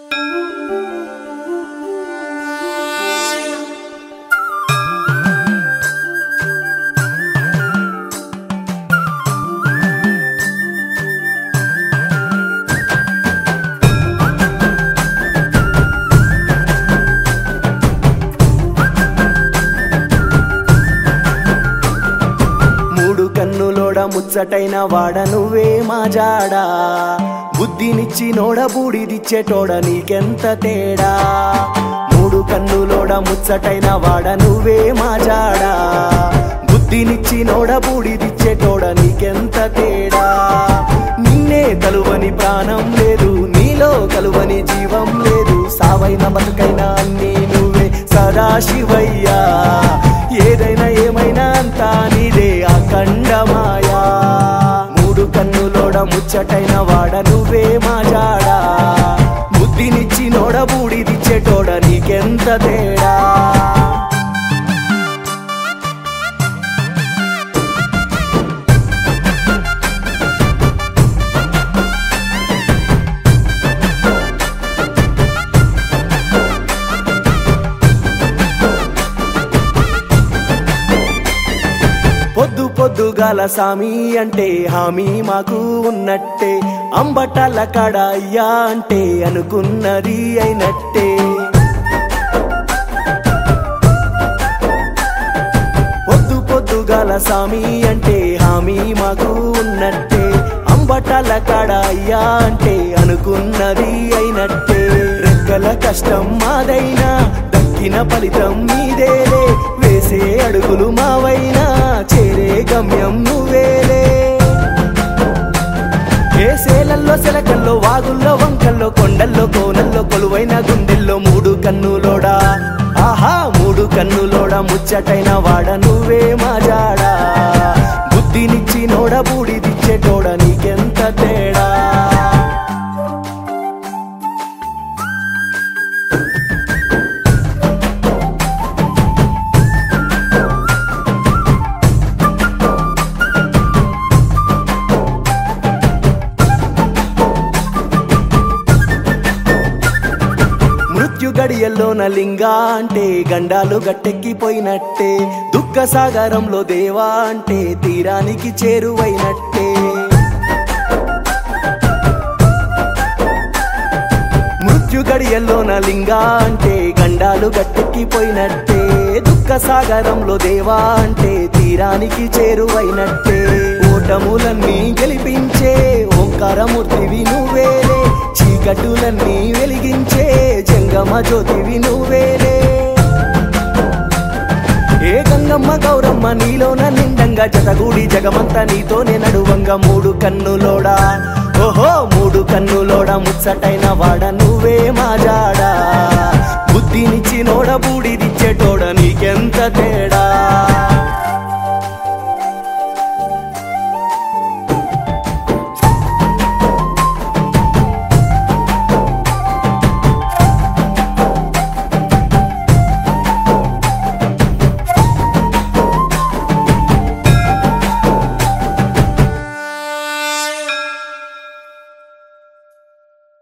మూడు కన్నులోడ ముచ్చటైన వాడ నువ్వే మా జాడా బుద్ధినిచ్చి నోడ బూడిదిచ్చేటోడ నీకెంత తేడా మూడు కన్నులోడ ముచ్చటైన వాడ నువ్వే మా జాడా బుద్ధినిచ్చి నోడ బూడిదిచ్చేటోడ నీకెంత తేడా నిన్నే తలువని ప్రాణం లేదు నీలో కలువని జీవం లేదు సావైన బతుకైనా అన్నీ నువ్వే సదాశివయ్యా ఏదైనా ఏమైనా అంతా నీదే అఖండమాయా మూడు కన్నులోడ ముచ్చటైన వాడ నువ్వే మా జాడా బుద్ధినిచ్చి నోడ బూడిదిచ్చేటోడ నీకెంత తేడా పొద్దు పొద్దుగాల సామి అంటే హామీ మాకు ఉన్నట్టే అంబటాల కాడ అయ్యా అంటే అనుకున్నది అయినట్టే పొద్దు పొద్దుగాల సామి అంటే హామీ మాకు ఉన్నట్టే అంబటాల కాడ అయ్యా అంటే అనుకున్నది అయినట్టే రెక్కల కష్టం మాదైనా దక్కిన ఫలితం నీదేలే వేసే అడుగులు మావైనా చేరే గమ్యం నువ్వేలే ఏ సేలల్లో సెలకల్లో వాగుల్లో వంకల్లో కొండల్లో కోనల్లో కొలువైన గుండెల్లో మూడు కన్నులోడా ఆహా మూడు కన్నులోడా ముచ్చటైన వాడ నువ్వే మా జాడా బుద్ధినిచ్చి నోడ బూడిదిచ్చేటోడ నీకెంత తేడా మృత్యు గడియల్లోన లింగా అంటే గండాలు గట్టెక్కిపోయినట్టే దుఃఖ సాగరంలో దేవా అంటే తీరానికి చేరువైనట్టే మృత్యు గడియల్లోన లింగా అంటే గండాలు గట్టెక్కిపోయినట్టే దుఃఖ సాగరంలో దేవా అంటే తీరానికి చేరువైనట్టే ఓటములన్నీ గెలిపించే ఓంకారమూర్తివి నువ్వేలే చీకటులన్నీ వెలిగించే జంగమ జ్యోతివి నువ్వేలే ఏ గంగమ్మ గౌరమ్మ నీలోన నిండంగా జతగూడి జగమంతా నీతోనే నడువంగా మూడు కన్నులోడా ఓహో మూడు కన్నులోడ ముచ్చటైన వాడ నువ్వే మా జాడా బుద్ధినిచ్చి నోడ బూడిదిచ్చేటోడ నీకెంత తేడా